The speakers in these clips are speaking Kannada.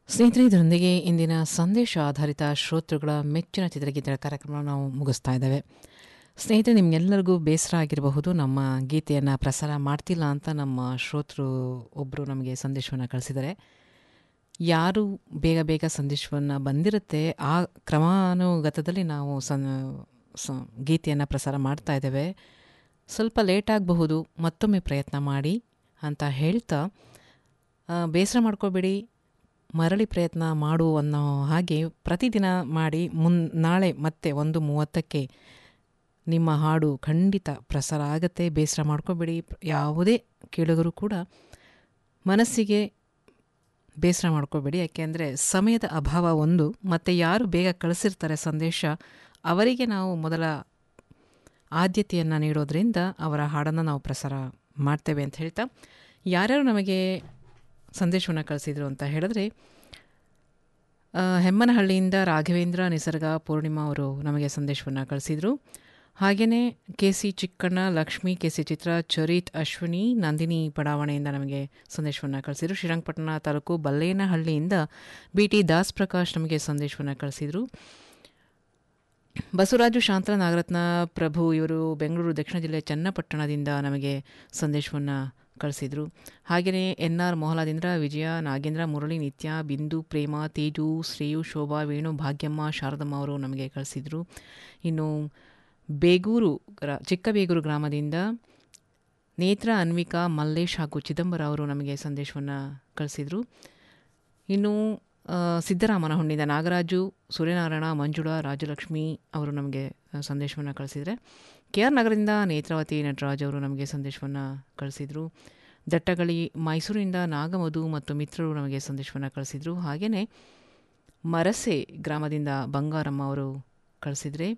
ಸ್ನೇಹಿತರೆ ಇದರೊಂದಿಗೆ ಇಂದಿನ ಸಂದೇಶ ಆಧಾರಿತ ಶ್ರೋತೃಗಳ ಮೆಚ್ಚಿನ ಚಿತ್ರಗೀತೆಗಳ ಕಾರ್ಯಕ್ರಮ ನಾವು ಮುಗಿಸ್ತಾ ಇದ್ದೇವೆ ಸ್ನೇಹಿತರೆ ನಿಮಗೆಲ್ಲರಿಗೂ ಬೇಸರ ಆಗಿರಬಹುದು ನಮ್ಮ ಗೀತೆಯನ್ನು ಪ್ರಸಾರ ಮಾಡ್ತಿಲ್ಲ ಅಂತ ನಮ್ಮ ಶ್ರೋತೃ ಒಬ್ಬರು ನಮಗೆ ಸಂದೇಶವನ್ನು ಕಳಿಸಿದ್ದಾರೆ ಯಾರು ಬೇಗ ಬೇಗ ಸಂದೇಶವನ್ನು ಬಂದಿರುತ್ತೆ ಆ ಕ್ರಮಾನುಗತದಲ್ಲಿ ನಾವು ಸನ್ ಸ ಗೀತೆಯನ್ನು ಪ್ರಸಾರ ಮಾಡ್ತಾ ಇದ್ದೇವೆ ಸ್ವಲ್ಪ ಲೇಟ್ ಆಗಬಹುದು ಮತ್ತೊಮ್ಮೆ ಪ್ರಯತ್ನ ಮಾಡಿ ಅಂತ ಹೇಳ್ತಾ ಆ, ಬೇಸರ ಮಾಡ್ಕೋಬೇಡಿ ಮರಳಿ ಪ್ರಯತ್ನ ಮಾಡು ಅನ್ನೋ ಹಾಗೆ ಪ್ರತಿದಿನ ಮಾಡಿ ಮುನ್ ನಾಳೆ ಮತ್ತೆ ಒಂದು ಮೂವತ್ತಕ್ಕೆ ನಿಮ್ಮ ಹಾಡು ಖಂಡಿತ ಪ್ರಸಾರ ಆಗುತ್ತೆ ಬೇಸರ ಮಾಡ್ಕೋಬೇಡಿ ಯಾವುದೇ ಕೇಳಿದರೂ ಕೂಡ ಮನಸ್ಸಿಗೆ ಬೇಸರ ಮಾಡ್ಕೋಬೇಡಿ ಯಾಕೆಂದರೆ ಸಮಯದ ಅಭಾವ ಒಂದು ಮತ್ತು ಯಾರು ಬೇಗ ಕಳಿಸಿರ್ತಾರೆ ಸಂದೇಶ ಅವರಿಗೆ ನಾವು ಮೊದಲ ಆದ್ಯತೆಯನ್ನು ನೀಡೋದ್ರಿಂದ ಅವರ ಹಾಡನ್ನು ನಾವು ಪ್ರಸಾರ ಮಾಡ್ತೇವೆ ಅಂತ ಹೇಳ್ತಾ ಯಾರ್ಯಾರು ನಮಗೆ ಸಂದೇಶವನ್ನು ಕಳಿಸಿದರು ಅಂತ ಹೇಳಿದ್ರೆ ಆ, ಹೆಮ್ಮನಹಳ್ಳಿಯಿಂದ ರಾಘವೇಂದ್ರ ನಿಸರ್ಗ ಪೂರ್ಣಿಮಾ ಅವರು ನಮಗೆ ಸಂದೇಶವನ್ನು ಕಳಿಸಿದರು ಹಾಗೆಯೇ K C Chikkanna Lakshmi K C Chitra Charith Ashwini Nandini ಬಡಾವಣೆಯಿಂದ ನಮಗೆ ಸಂದೇಶವನ್ನು ಕಳಿಸಿದರು ಶ್ರೀರಂಗಪಟ್ಟಣ ತಾಲೂಕು ಬಲ್ಲೇನಹಳ್ಳಿಯಿಂದ ಬಿ ಟಿ ದಾಸ್ ಪ್ರಕಾಶ್ ನಮಗೆ ಸಂದೇಶವನ್ನು ಕಳಿಸಿದರು ಬಸವರಾಜು ಶಾಂತರ ನಾಗರತ್ನ ಪ್ರಭು ಇವರು ಬೆಂಗಳೂರು ದಕ್ಷಿಣ ಜಿಲ್ಲೆ ಚನ್ನಪಟ್ಟಣದಿಂದ ನಮಗೆ ಸಂದೇಶವನ್ನು ಕಳಿಸಿದರು ಹಾಗೆಯೇ ಎನ್ ಆರ್ ಮೊಹಲಾದಿಂದ ವಿಜಯ ನಾಗೇಂದ್ರ ಮುರಳಿ ನಿತ್ಯ ಬಿಂದು ಪ್ರೇಮ ತೇಜು ಶ್ರೇಯು ಶೋಭಾ ವೇಣು ಭಾಗ್ಯಮ್ಮ ಶಾರದಮ್ಮ ಅವರು ನಮಗೆ ಕಳಿಸಿದರು ಇನ್ನು ಬೇಗೂರು ಗ್ರಾ ಚಿಕ್ಕಬೇಗೂರು ಗ್ರಾಮದಿಂದ ನೇತ್ರ ಅನ್ವಿಕಾ ಮಲ್ಲೇಶ್ ಹಾಗೂ ಚಿದಂಬರ ಅವರು ನಮಗೆ ಸಂದೇಶವನ್ನು ಕಳಿಸಿದರು ಇನ್ನು ಆ, ಸಿದ್ದರಾಮನಹುಂಡಿಯಿಂದ ನಾಗರಾಜು ಸೂರ್ಯನಾರಾಯಣ ಮಂಜುಳಾ ರಾಜಲಕ್ಷ್ಮಿ ಅವರು ನಮಗೆ ಸಂದೇಶವನ್ನು ಕಳಿಸಿದರೆ ಕೆ ಆರ್ ನಗರದಿಂದ ನೇತ್ರಾವತಿ ನಟರಾಜ್ ಅವರು ನಮಗೆ ಸಂದೇಶವನ್ನು ಕಳಿಸಿದರು ದಟ್ಟಗಳಿ ಮೈಸೂರಿನಿಂದ ನಾಗಮಧು ಮತ್ತು ಮಿತ್ರರು ನಮಗೆ ಸಂದೇಶವನ್ನು ಕಳಿಸಿದರು ಹಾಗೆಯೇ ಮರಸೆ ಗ್ರಾಮದಿಂದ ಬಂಗಾರಮ್ಮ ಅವರು ಕಳಿಸಿದರೆ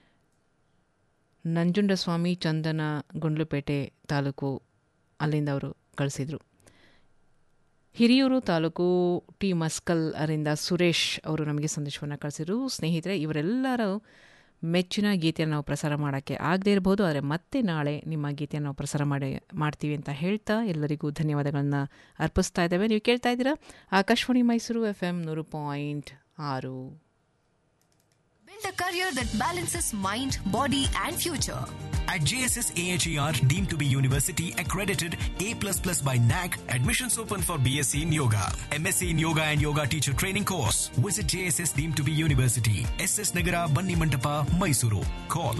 ನಂಜುಂಡಸ್ವಾಮಿ ಚಂದನ ಗುಂಡ್ಲುಪೇಟೆ ತಾಲೂಕು ಅಲ್ಲಿಂದ ಅವರು ಕಳಿಸಿದರು ಹಿರಿಯೂರು ತಾಲೂಕು ಟಿ ಮಸ್ಕಲ್ ಅವರಿಂದ ಸುರೇಶ್ ಅವರು ನಮಗೆ ಸಂದೇಶವನ್ನು ಕಳಿಸಿದರು ಸ್ನೇಹಿತರೆ ಇವರೆಲ್ಲರೂ ಮೆಚ್ಚಿನ ಗೀತೆಯನ್ನು ನಾವು ಪ್ರಸಾರ ಮಾಡೋಕ್ಕೆ ಆಗದೇ ಇರಬಹುದು ಆದರೆ ಮತ್ತೆ ನಾಳೆ ನಿಮ್ಮ ಗೀತೆಯನ್ನು ನಾವು ಪ್ರಸಾರ ಮಾಡಿ ಮಾಡ್ತೀವಿ ಅಂತ ಹೇಳ್ತಾ ಎಲ್ಲರಿಗೂ ಧನ್ಯವಾದಗಳನ್ನು ಅರ್ಪಿಸ್ತಾ ಇದ್ದೇವೆ ನೀವು ಕೇಳ್ತಾ ಇದ್ದೀರಾ ಆಕಾಶವಾಣಿ ಮೈಸೂರು ಎಫ್ ಎಮ್ ನೂರು ಪಾಯಿಂಟ್ ಆರು Build a career that balances mind, body, and future. At JSS AHER, deemed to be university accredited A++ by NAC, admissions open for BSc in Yoga, MSc in Yoga and Yoga Teacher Training course. Visit JSS deemed to be university, SS Nagara, Banni Mantapa, Mysuru. Call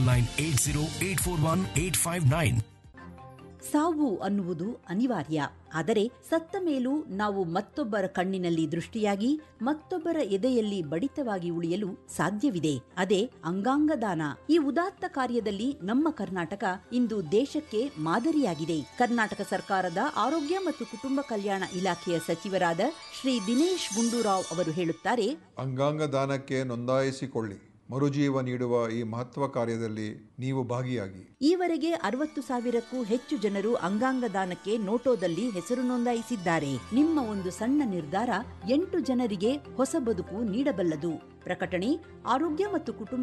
9980841859. ಸಾವು ಅನ್ನುವುದು ಅನಿವಾರ್ಯ ಆದರೆ ಸತ್ತ ಮೇಲೂ ನಾವು ಮತ್ತೊಬ್ಬರ ಕಣ್ಣಿನಲ್ಲಿ ದೃಷ್ಟಿಯಾಗಿ ಮತ್ತೊಬ್ಬರ ಎದೆಯಲ್ಲಿ ಬಡಿತವಾಗಿ ಉಳಿಯಲು ಸಾಧ್ಯವಿದೆ ಅದೇ ಅಂಗಾಂಗ ದಾನ ಈ ಉದಾತ್ತ ಕಾರ್ಯದಲ್ಲಿ ನಮ್ಮ ಕರ್ನಾಟಕ ಇಂದು ದೇಶಕ್ಕೆ ಮಾದರಿಯಾಗಿದೆ ಕರ್ನಾಟಕ ಸರ್ಕಾರದ ಆರೋಗ್ಯ ಮತ್ತು ಕುಟುಂಬ ಕಲ್ಯಾಣ ಇಲಾಖೆಯ ಸಚಿವರಾದ ಶ್ರೀ ದಿನೇಶ್ ಗುಂಡೂರಾವ್ ಅವರು ಹೇಳುತ್ತಾರೆ ಅಂಗಾಂಗ ದಾನಕ್ಕೆ ನೋಂದಾಯಿಸಿಕೊಳ್ಳಿ ಮರುಜೀವ ನೀಡುವ ಈ ಮಹತ್ವ ಕಾರ್ಯದಲ್ಲಿ ನೀವು ಭಾಗಿಯಾಗಿ ಈವರೆಗೆ ಅರವತ್ತು ಸಾವಿರಕ್ಕೂ ಹೆಚ್ಚು ಜನರು ಅಂಗಾಂಗ ದಾನಕ್ಕೆ ನೋಟೋದಲ್ಲಿ ಹೆಸರು ನೋಂದಾಯಿಸಿದ್ದಾರೆ ನಿಮ್ಮ ಒಂದು ಸಣ್ಣ ನಿರ್ಧಾರ ಎಂಟು ಜನರಿಗೆ ಹೊಸ ಬದುಕು ನೀಡಬಲ್ಲದು ಪ್ರಕಟಣೆ ಆರೋಗ್ಯ ಮತ್ತು ಕುಟುಂಬ